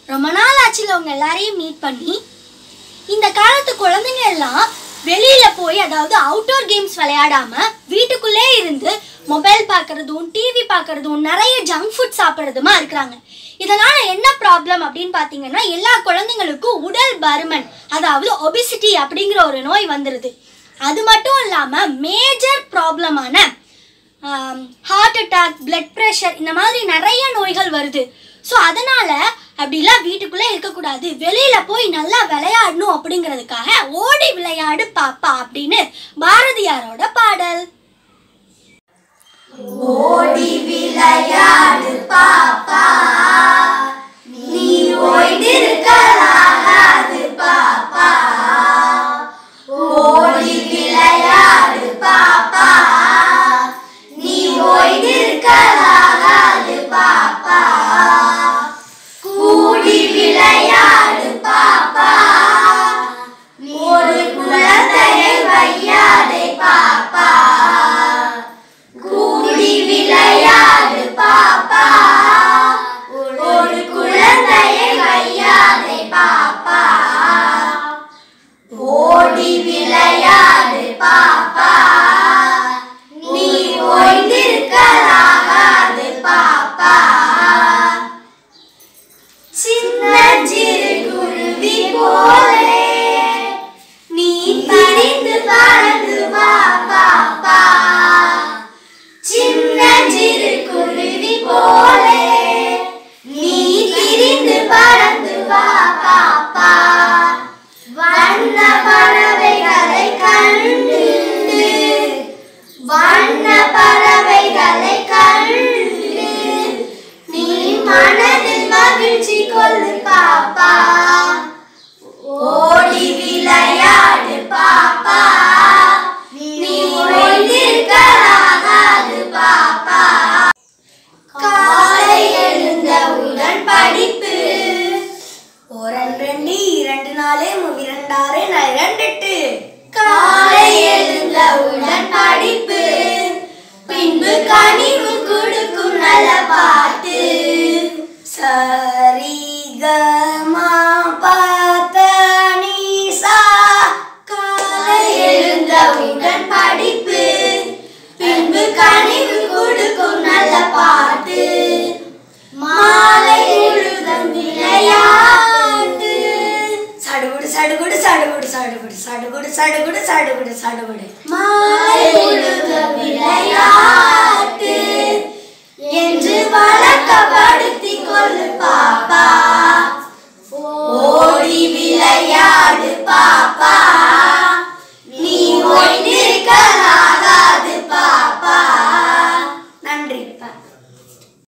ரொம்ப நாள் ஆச்சுல உங்க எல்லாரையும் மீட் பண்ணி இந்த காலத்து குழந்தைங்க எல்லாம் வெளியில போய் அதாவது அவுட்டோர் கேம்ஸ் விளையாடாம வீட்டுக்குள்ளே இருந்து மொபைல் பார்க்கறதும் டிவி பார்க்கறதும் நிறைய ஜங்க் ஃபுட் சாப்பிட்றதுமா இருக்கிறாங்க இதனால என்ன ப்ராப்ளம் அப்படின்னு பார்த்தீங்கன்னா எல்லா குழந்தைங்களுக்கும் உடல் பருமன் அதாவது ஒபிசிட்டி அப்படிங்கிற ஒரு நோய் வந்துடுது அது மட்டும் இல்லாமல் மேஜர் ப்ராப்ளமான ஹார்ட் அட்டாக் பிளட் ப்ரெஷர் இந்த மாதிரி நிறைய நோய்கள் வருது ஸோ அதனால அப்படிலாம் வீட்டுக்குள்ளே இருக்கக்கூடாது வெளியில போய் நல்லா விளையாடணும் அப்படிங்கிறதுக்காக ஓடி விளையாடு பாப்பா அப்படின்னு பாரதியாரோட பாடல் ஓடி விளையாடு பாப்பா நீ ஓய்ந்திருக்கலாகாது பாப்பா ஓடி விளையாடு பாப்பா நீ ஓய்ந்திருக்கலாகாது பாப்பா கூடி விளையாடு பாப்பா ஒரு குழந்தையை வையாதே பாப்பா கூடி விளையாடு பாப்பா ஒரு குழந்தையை வையாதே பாப்பா ஓடி விளையாடு பாப்பா நீ ஓய்ந்திருக்கலாகாது பாப்பா சின்ன சிறு குருவி போலே நீ திரிந்து பறந்து வா பாப்பா சின்ன சிறு குருவி போலே நீ திரிந்து பறந்து வா பாப்பா வண்ண பறவைகளை கண்டு வண்ண பறவைகளை கண்டு நீ மனதில் மகிழ்ச்சி கொள்ளு பாப்பா ஓடி விளையாடு பாப்பா நீ ஓய்ந்திருக்கலாகாது பாப்பா காலை எழுந்தவுடன் படிப்பு ஒரு ரெண்டு இரண்டு நாலு இரண்டாறு இரண்டு காலை எழுந்தவுடன் படிப்பு பின்பு கனிவு கொடுக்கும் நல்ல பாட்டு சரி கமா பாத்த நீசா காலை எழுந்தவுடன் படிப்பு பின்பு கனிவு கொடுக்கும் நல்ல பாட்டு மாலை முழுதும் விளையாட்டு சடுகுடு சடுகுடு சடுகுடு சடுகுடு சடுகுடு சடுகுடு சடுகுடு சடுகுடு மாலை முழுதும் விளையாட்டு என்று வழக்கப்படுத்திக் கொள்ளு பாப்பா